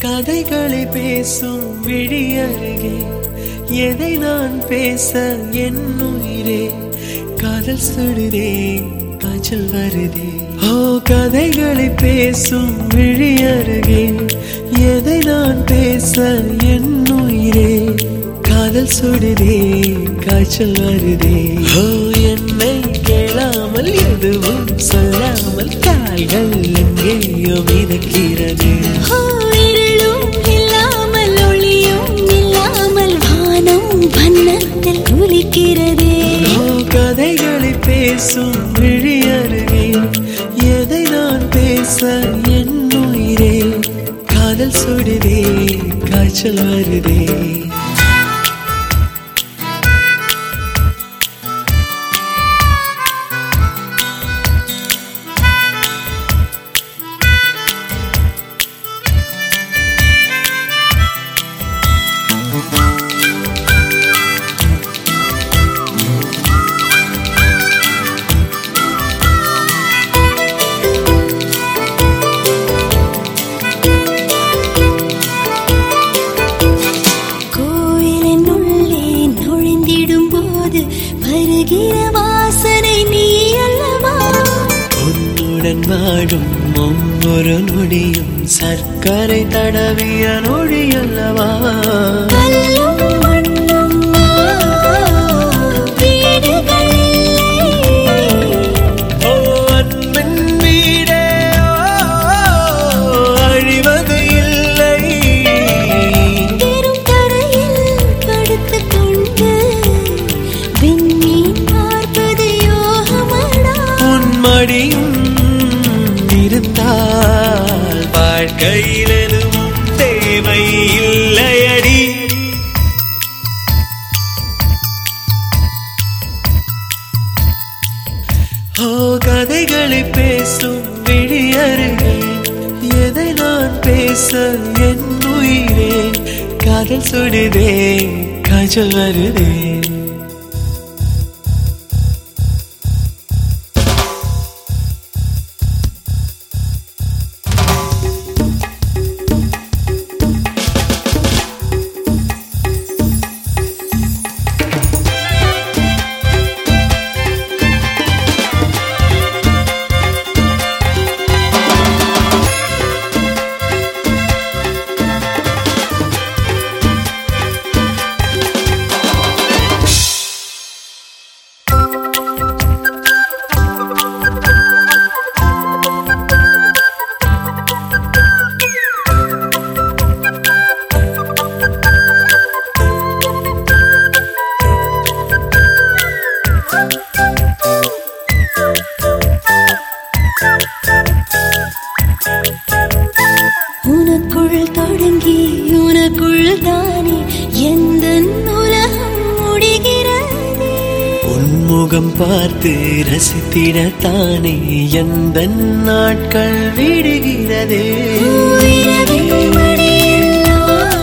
கதைகளை பேசும் விழி அருகே எதை நான் பேச என் உயிரே காதல் சுடுதே காய்ச்சல் வருதே ஓ கதைகளை பேசும் விழி அருகே எதை நான் பேச என் உயிரே காதல் சுடுதே காய்ச்சல் வருதே ஓ என்னை கேளாமல் எதுவும் சொல்லாமல் கால்கள் எங்கேயோ மிதக்கிறது ஓ, இருளும் இல்லாமல் ஒளியும் இல்லாமல் வானம் வண்ணத்தில் குளிக்கிறதே ஓ கதைகளை பேசும் விழி அருகே எதை நான் பேச என் உயிரே காதல் சுடுதே காய்ச்சல் வருதே கோயிலின் உள்ளே நுழைந்திடும் போது வருகிற வாசனை நீ அல்லவா உன்னுடன் வாழும் ஒவ்வொரு நொடியும் சர்க்கரை தடவிய நொடி அல்லவா கல்லும் மண்ணும் வீடுகள் இல்லை. ஓ அன்பின் வீடே ஓ, அழிவது இல்லை பெரும் கரையில் படுத்துக் கொண்டு விண்மீன் பார்ப்பது யோகமடா. உன் மடியும் இருந்தால் வாழ்க்கையில் எதுவும் தேவை இல்லையடி ஓ கதைகளை பேசும் விழி அருகே எதை நான் பேச என் உயிரே காதல் சுடுதே காய்ச்சல் வருதே உனக்குள் தொடங்கி உனக்குள் தானே எந்த உலகம் முடிகிறதே உன்முகம் பார்த்து ரசித்திடத்தானே எந்த நாட்கள் விடுகிறதே உயிரவின் மடியிலோ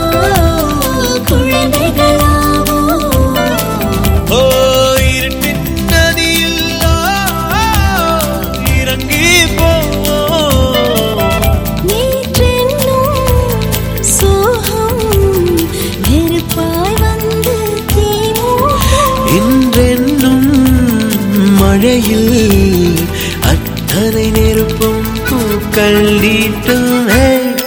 குழந்தைகளாவோ ஓ இருட்டின் நதியில் இறங்கி போவோம் நேற்றென்னும் சோகம் நெருப்பாய் வந்து தீமூட்டும். இன்றென்னும் மழையில் அத்தனை நெருப்பும் பூக்கள் நீட்டும் ஹே.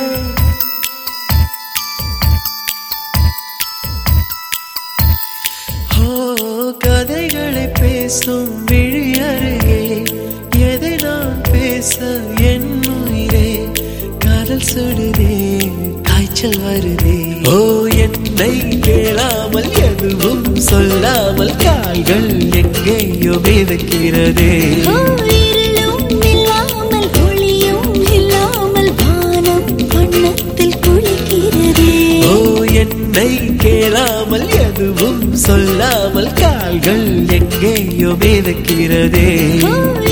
ஓ கதைகளை பேசும் விழி அருகே எதை நான் பேச என் உயிரே காதல் சுடுதே காய்ச்சல் வருதே ஓ என்னை கேளாமல் எதுவும் சொல்லாமல் கால்கள் எங்கேயோ மிதக்கிறதே ஓ, இருளும் இல்லாமல் ஒளியும் இல்லாமல் வானம் வண்ணத்தில் குளிக்கிறதே ஓ என்னை கேளாமல் எதுவும் சொல்லாமல் கால்கள் எங்கேயோ மிதக்கிறதே ஓ,